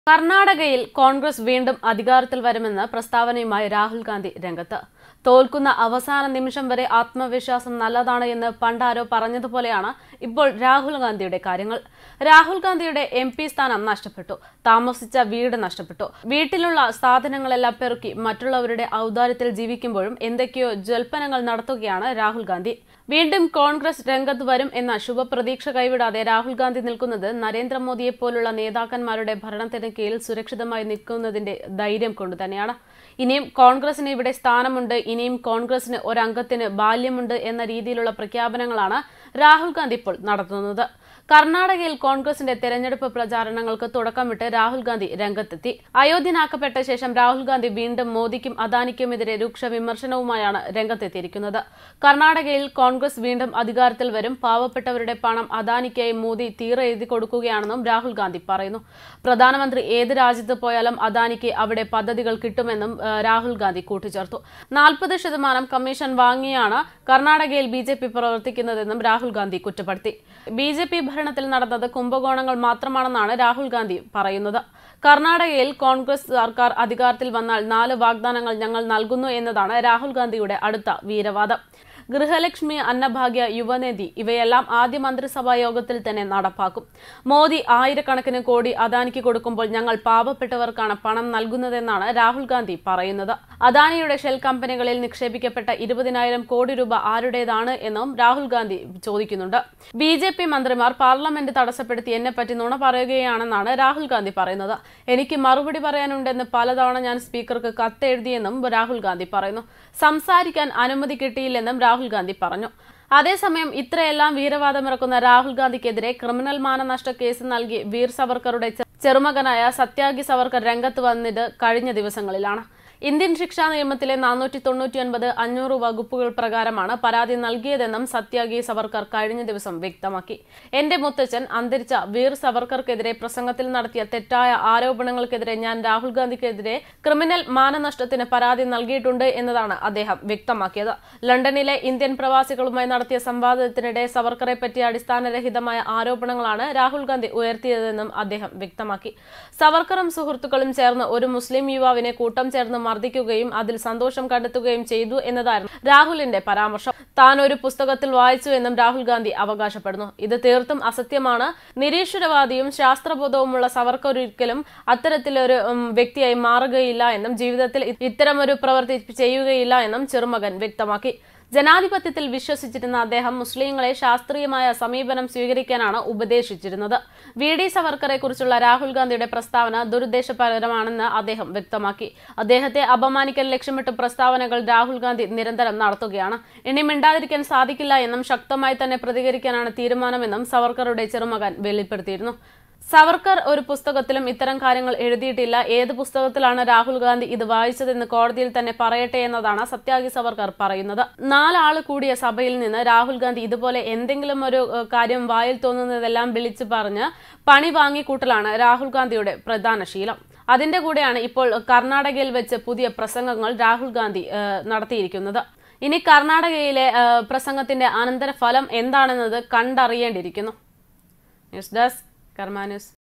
കർണാടകയിൽ കോൺഗ്രസ് വീണ്ടും അധികാരത്തിൽ വരുമെന്ന് പ്രസ്താവനയുമായി രാഹുൽ ഗാന്ധി രംഗത്ത് തോൽക്കുന്ന അവസാന നിമിഷം വരെ ആത്മവിശ്വാസം നല്ലതാണ് എന്ന് പണ്ടാരോ പറഞ്ഞതുപോലെയാണ് ഇപ്പോൾ രാഹുൽ ഗാന്ധിയുടെ കാര്യങ്ങൾ രാഹുൽ ഗാന്ധിയുടെ എം പി സ്ഥാനം നഷ്ടപ്പെട്ടു താമസിച്ച വീട് നഷ്ടപ്പെട്ടു വീട്ടിലുള്ള സാധനങ്ങളെല്ലാം പെറുക്കി മറ്റുള്ളവരുടെ ഔദാര്യത്തിൽ ജീവിക്കുമ്പോഴും എന്തൊക്കെയോ ജൽപ്പനങ്ങൾ നടത്തുകയാണ് രാഹുൽ ഗാന്ധി വീണ്ടും കോൺഗ്രസ് രംഗത്ത് വരും എന്ന ശുഭപ്രതീക്ഷ കൈവിടാതെ രാഹുൽ ഗാന്ധി നിൽക്കുന്നത് നരേന്ദ്രമോദിയെ പോലുള്ള നേതാക്കന്മാരുടെ ഭരണത്തിന് കീഴിൽ സുരക്ഷിതമായി നിൽക്കുന്നതിന്റെ ധൈര്യം കൊണ്ട് തന്നെയാണ് ഇനിയും കോൺഗ്രസിന് ഇവിടെ സ്ഥാനമുണ്ട് ഇനിയും കോൺഗ്രസിന് ഒരംഗത്തിന് ബാല്യമുണ്ട് എന്ന രീതിയിലുള്ള പ്രഖ്യാപനങ്ങളാണ് രാഹുൽ ഗാന്ധി ഇപ്പോൾ നടത്തുന്നത് കർണാടകയിൽ കോൺഗ്രസിന്റെ തെരഞ്ഞെടുപ്പ് പ്രചാരണങ്ങൾക്ക് തുടക്കമിട്ട് രാഹുൽ ഗാന്ധി രംഗത്തെത്തി അയോധ്യനാക്കപ്പെട്ട ശേഷം രാഹുൽ ഗാന്ധി വീണ്ടും മോദിക്കും അദാനിക്കുമെതിരെ രൂക്ഷ വിമർശനവുമായാണ് രംഗത്തെത്തിയിരിക്കുന്നത് കർണാടകയിൽ കോൺഗ്രസ് വീണ്ടും അധികാരത്തിൽ വരും പാവപ്പെട്ടവരുടെ പണം അദാനിക്കായി മോദി തീറ എഴുതി കൊടുക്കുകയാണെന്നും രാഹുൽ ഗാന്ധി പറയുന്നു പ്രധാനമന്ത്രി ഏത് രാജ്യത്ത് പോയാലും അദാനിക്ക് അവിടെ പദ്ധതികൾ കിട്ടുമെന്നും ആ, രാഹുൽ ഗാന്ധി കൂട്ടിച്ചേർത്തു നാൽപ്പത് ശതമാനം കമ്മീഷൻ വാങ്ങിയാണ് കർണാടകയിൽ ബി ജെ പി പ്രവർത്തിക്കുന്നതെന്നും രാഹുൽ ഗാന്ധി കുറ്റപ്പെടുത്തി ബി ജെ പി ഭരണത്തിൽ നടന്നത് കുംഭകോണങ്ങൾ മാത്രമാണെന്നാണ് രാഹുൽ ഗാന്ധി പറയുന്നത് കർണാടകയിൽ കോൺഗ്രസ് സർക്കാർ അധികാരത്തിൽ വന്നാൽ നാല് വാഗ്ദാനങ്ങൾ ഞങ്ങൾ നൽകുന്നു എന്നതാണ് രാഹുൽ ഗാന്ധിയുടെ അടുത്ത വീരവാദം ഗൃഹലക്ഷ്മി അന്നഭാഗ്യ യുവനിധി ഇവയെല്ലാം ആദ്യ മന്ത്രിസഭാ യോഗത്തിൽ തന്നെ നടപ്പാക്കും മോദി ആയിരക്കണക്കിന് കോടി അദാനിക്ക് കൊടുക്കുമ്പോൾ ഞങ്ങൾ പാവപ്പെട്ടവർക്കാണ് പണം നൽകുന്നതെന്നാണ് രാഹുൽ ഗാന്ധി പറയുന്നത് അദാനിയുടെ ഷെൽ കമ്പനികളിൽ നിക്ഷേപിക്കപ്പെട്ട ഇരുപതിനായിരം കോടി രൂപ ആരുടേതാണ് എന്നും രാഹുൽ ഗാന്ധി ചോദിക്കുന്നുണ്ട് ബി ജെ പി മന്ത്രിമാർ പാർലമെന്റ് തടസ്സപ്പെടുത്തി എന്നെപ്പറ്റി നുണ പറയുകയാണെന്നാണ് രാഹുൽ ഗാന്ധി പറയുന്നത് എനിക്ക് മറുപടി പറയാനുണ്ടെന്ന് പലതവണ ഞാൻ സ്പീക്കർക്ക് കത്തെഴുതിയെന്നും രാഹുൽ ഗാന്ധി പറയുന്നു സംസാരിക്കാൻ അനുമതി കിട്ടിയില്ലെന്നും രാഹുൽ ഗാന്ധി പറഞ്ഞു അതേസമയം ഇത്രയെല്ലാം വീരവാദമിറക്കുന്ന രാഹുൽ ഗാന്ധിക്കെതിരെ ക്രിമിനൽ മാനനഷ്ട കേസ് നൽകി വീർ സവർക്കറുടെ ചെ- ചെറുമകനായ സത്യാഗി സവർക്കർ രംഗത്ത് വന്നത് കഴിഞ്ഞ ദിവസങ്ങളിലാണ് ഇന്ത്യൻ ശിക്ഷാ നിയമത്തിലെ നാനൂറ്റി തൊണ്ണൂറ്റിയൊൻപത് അഞ്ഞൂറ് വകുപ്പുകൾ പ്രകാരമാണ് പരാതി നൽകിയതെന്നും സത്യാഗി സവർക്കർ കഴിഞ്ഞ ദിവസം വ്യക്തമാക്കി എന്റെ മുത്തച്ഛൻ അന്തരിച്ച വീർ സവർക്കർക്കെതിരെ പ്രസംഗത്തിൽ നടത്തിയ തെറ്റായ ആരോപണങ്ങൾക്കെതിരെ ഞാൻ രാഹുൽ ഗാന്ധിക്കെതിരെ ക്രിമിനൽ മാനനഷ്ടത്തിന് പരാതി നൽകിയിട്ടുണ്ട് എന്നതാണ് അദ്ദേഹം വ്യക്തമാക്കിയത് ലണ്ടനിലെ ഇന്ത്യൻ പ്രവാസികളുമായി നടത്തിയ സംവാദത്തിനിടെ സവർക്കറെ പറ്റിയ അടിസ്ഥാനരഹിതമായ ആരോപണങ്ങളാണ് രാഹുൽ ഗാന്ധി ഉയർത്തിയതെന്നും അദ്ദേഹം വ്യക്തമാക്കി സവർക്കറും സുഹൃത്തുക്കളും ചേർന്ന് ഒരു മുസ്ലിം യുവാവിനെ കൂട്ടം ചേർന്ന് മർദ്ദിക്കുകയും അതിൽ സന്തോഷം കണ്ടെത്തുകയും ചെയ്തു എന്നതായിരുന്നു രാഹുലിന്റെ പരാമർശം താൻ ഒരു പുസ്തകത്തിൽ വായിച്ചു എന്നും രാഹുൽ ഗാന്ധി അവകാശപ്പെടുന്നു ഇത് തീർത്തും അസത്യമാണ് നിരീശ്വരവാദിയും ശാസ്ത്രബോധവുമുള്ള സവർക്കർ ഒരിക്കലും അത്തരത്തിലൊരു ഉം, വ്യക്തിയായി മാറുകയില്ല എന്നും ജീവിതത്തിൽ ഇ- ഇത്തരമൊരു പ്രവൃത്തി ചെയ്യുകയില്ല എന്നും ചെറുമകൻ വ്യക്തമാക്കി ജനാധിപത്യത്തിൽ വിശ്വസിച്ചിരുന്ന അദ്ദേഹം മുസ്ലിങ്ങളെ ശാസ്ത്രീയമായ സമീപനം സ്വീകരിക്കാനാണ് ഉപദേശിച്ചിരുന്നത് വി ഡി സവർക്കറെ കുറിച്ചുള്ള രാഹുൽ ഗാന്ധിയുടെ പ്രസ്താവന ദുരുദ്ദേശപരമാണെന്ന് അദ്ദേഹം വ്യക്തമാക്കി അദ്ദേഹത്തെ അപമാനിക്കാൻ ലക്ഷ്യമിട്ട് പ്രസ്താവനകൾ രാഹുൽ ഗാന്ധി നിരന്തരം നടത്തുകയാണ് ഇനി മിണ്ടാതിരിക്കാൻ സാധിക്കില്ല എന്നും ശക്തമായി തന്നെ പ്രതികരിക്കാനാണ് തീരുമാനമെന്നും സവർക്കറുടെ ചെറുമകൻ വെളിപ്പെടുത്തിയിരുന്നു സവർക്കർ ഒരു പുസ്തകത്തിലും ഇത്തരം കാര്യങ്ങൾ എഴുതിയിട്ടില്ല ഏത് പുസ്തകത്തിലാണ് രാഹുൽ ഗാന്ധി ഇത് വായിച്ചതെന്ന് കോടതിയിൽ തന്നെ പറയട്ടെ എന്നതാണ് സത്യാഗി സവർക്കർ പറയുന്നത് നാലാള് കൂടിയ സഭയിൽ നിന്ന് രാഹുൽ ഗാന്ധി ഇതുപോലെ എന്തെങ്കിലും ഒരു ഏഹ്, കാര്യം വായിൽ തോന്നുന്നതെല്ലാം വിളിച്ചു പറഞ്ഞ് പണി വാങ്ങിക്കൂട്ടലാണ് രാഹുൽ ഗാന്ധിയുടെ പ്രധാന ശീലം അതിന്റെ കൂടെയാണ് ഇപ്പോൾ കർണാടകയിൽ വെച്ച് പുതിയ പ്രസംഗങ്ങൾ രാഹുൽ ഗാന്ധി ഏഹ്, നടത്തിയിരിക്കുന്നത് ഇനി കർണാടകയിലെ ഏഹ്, പ്രസംഗത്തിന്റെ അനന്തരഫലം എന്താണെന്നത് കണ്ടറിയേണ്ടിയിരിക്കുന്നു ന്യൂസ് ഡെസ്ക് കർമാ ന്യൂസ്